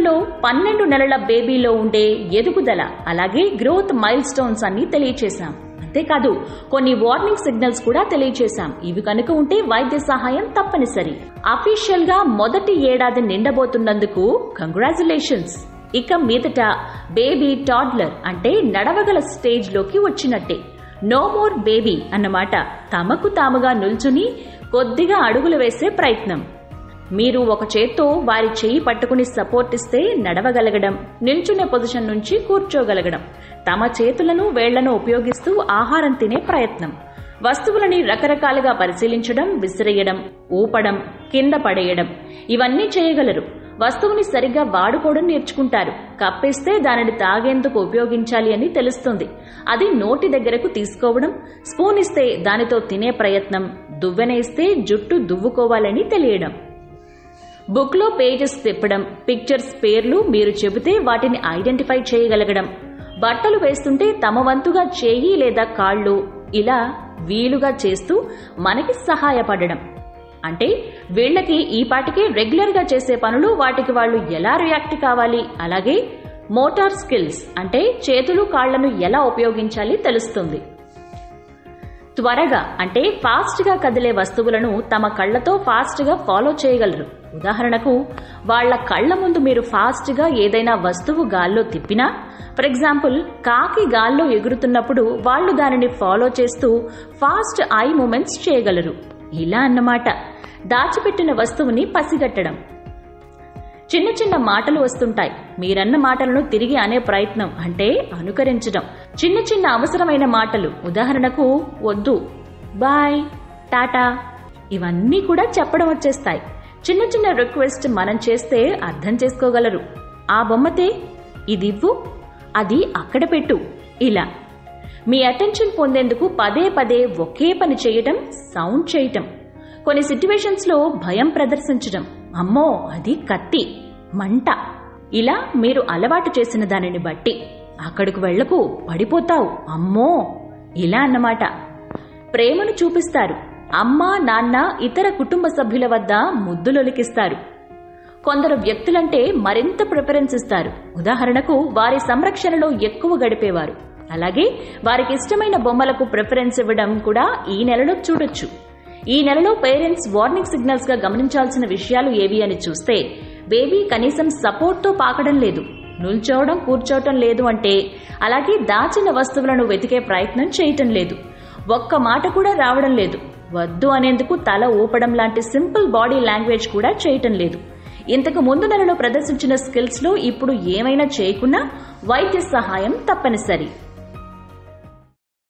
ఇందులో పన్నెండు నెలల బేబీలో ఉండే ఎదుగుదల అలాగే గ్రోత్ మైల్ స్టోన్స్ అన్ని తెలియచేశాం అంతేకాదు కొన్ని వార్నింగ్ సిగ్నల్స్ కూడా తెలియచేశాం ఇవి కనుక ఉంటే వైద్య సహాయం తప్పనిసరి అఫీషియల్ గా మొదటి ఏడాది నిండబోతున్నందుకు కంగ్రాచులేషన్స్ ఇక మీదట బేబీ టాడ్లర్ అంటే నడవగల స్టేజ్ లోకి వచ్చినట్టే నో మోర్ బేబీ అన్నమాట తమకు తాముగా నిల్చుని కొద్దిగా అడుగులు వేసే ప్రయత్నం మీరు ఒక చేత్తో వారి చేయి పట్టుకుని సపోర్ట్ ఇస్తే నడవగలగడం నిల్చునే పొజిషన్ నుంచి కూర్చోగలగడం తమ చేతులను వేళ్లను ఉపయోగిస్తూ ఆహారం తినే ప్రయత్నం వస్తువులని రకరకాలుగా పరిశీలించడం విసిరేయడం ఊపడం కింద పడేయడం ఇవన్నీ చేయగలరు వస్తువుని సరిగ్గా వాడుకోవడం నేర్చుకుంటారు కప్పేస్తే దానిని తాగేందుకు ఉపయోగించాలి అని తెలుస్తుంది అది నోటి దగ్గరకు తీసుకోవడం స్పూన్ ఇస్తే దానితో తినే ప్రయత్నం దువ్వెనేస్తే జుట్టు దువ్వుకోవాలని తెలియడం బుక్లో పేజెస్ తిప్పడం పిక్చర్స్ పేర్లు మీరు చెబితే వాటిని ఐడెంటిఫై చేయగలగడం బట్టలు వేస్తుంటే తమ వంతుగా చేయి లేదా కాళ్ళు ఇలా వీలుగా చేస్తూ మనకి సహాయపడడం అంటే వీళ్ళకి ఈ పాటికి రెగ్యులర్గా చేసే పనులు వాటికి వాళ్ళు ఎలా రియాక్ట్ కావాలి అలాగే మోటార్ స్కిల్స్ అంటే చేతులు కాళ్లను ఎలా ఉపయోగించాలి తెలుస్తుంది త్వరగా అంటే ఫాస్ట్ గా కదిలే వస్తువులను తమ కళ్ళతో ఫాస్ట్ గా ఫాలో చేయగలరు ఉదాహరణకు వాళ్ళ కళ్ళ ముందు మీరు ఫాస్ట్ గా ఏదైనా వస్తువు గాల్లో తిప్పినా ఫర్ ఎగ్జాంపుల్ కాకి గాల్లో ఎగురుతున్నప్పుడు వాళ్ళు దానిని ఫాలో చేస్తూ ఫాస్ట్ ఐ మూమెంట్స్ చేయగలరు ఇలా అన్నమాట దాచిపెట్టిన వస్తువుని పసిగట్టడం చిన్న చిన్న మాటలు వస్తుంటాయి మీరన్న మాటలను తిరిగి అనే ప్రయత్నం అంటే అనుకరించడం చిన్న చిన్న అవసరమైన మాటలు ఉదాహరణకు వద్దు బాయ్ టాటా ఇవన్నీ కూడా చెప్పడం వచ్చేస్తాయి చిన్న చిన్న రిక్వెస్ట్ మనం చేస్తే అర్థం చేసుకోగలరు ఆ బొమ్మతే ఇదివ్వు అది అక్కడ పెట్టు ఇలా మీ అటెన్షన్ పొందేందుకు పదే పదే ఒకే పని చేయటం సౌండ్ చేయటం కొన్ని సిట్యువేషన్స్ లో భయం ప్రదర్శించడం అమ్మో అది కత్తి మంట ఇలా మీరు అలవాటు చేసిన దానిని బట్టి అక్కడికి వెళ్లకు పడిపోతావు అమ్మో ఇలా అన్నమాట ప్రేమను చూపిస్తారు అమ్మ నాన్న ఇతర కుటుంబ సభ్యుల వద్ద ముద్దులొలికిస్తారు కొందరు వ్యక్తులంటే మరింత ప్రిఫరెన్స్ ఇస్తారు ఉదాహరణకు వారి సంరక్షణలో ఎక్కువ గడిపేవారు అలాగే వారికి ఇష్టమైన బొమ్మలకు ప్రిఫరెన్స్ ఇవ్వడం కూడా ఈ నెలలో చూడొచ్చు ఈ నెలలో పేరెంట్స్ వార్నింగ్ సిగ్నల్స్ గా గమనించాల్సిన విషయాలు ఏవి అని చూస్తే బేబీ కనీసం సపోర్ట్తో పాకడం లేదు నిల్చోవడం కూర్చోవటం లేదు అంటే అలాగే దాచిన వస్తువులను వెతికే ప్రయత్నం చేయటం లేదు ఒక్క మాట కూడా రావడం లేదు వద్దు అనేందుకు తల ఊపడం లాంటి సింపుల్ బాడీ లాంగ్వేజ్ కూడా చేయటం లేదు ఇంతకు ముందు నెలలో ప్రదర్శించిన స్కిల్స్ లో ఇప్పుడు ఏమైనా చేయకున్నా వైద్య సహాయం తప్పనిసరి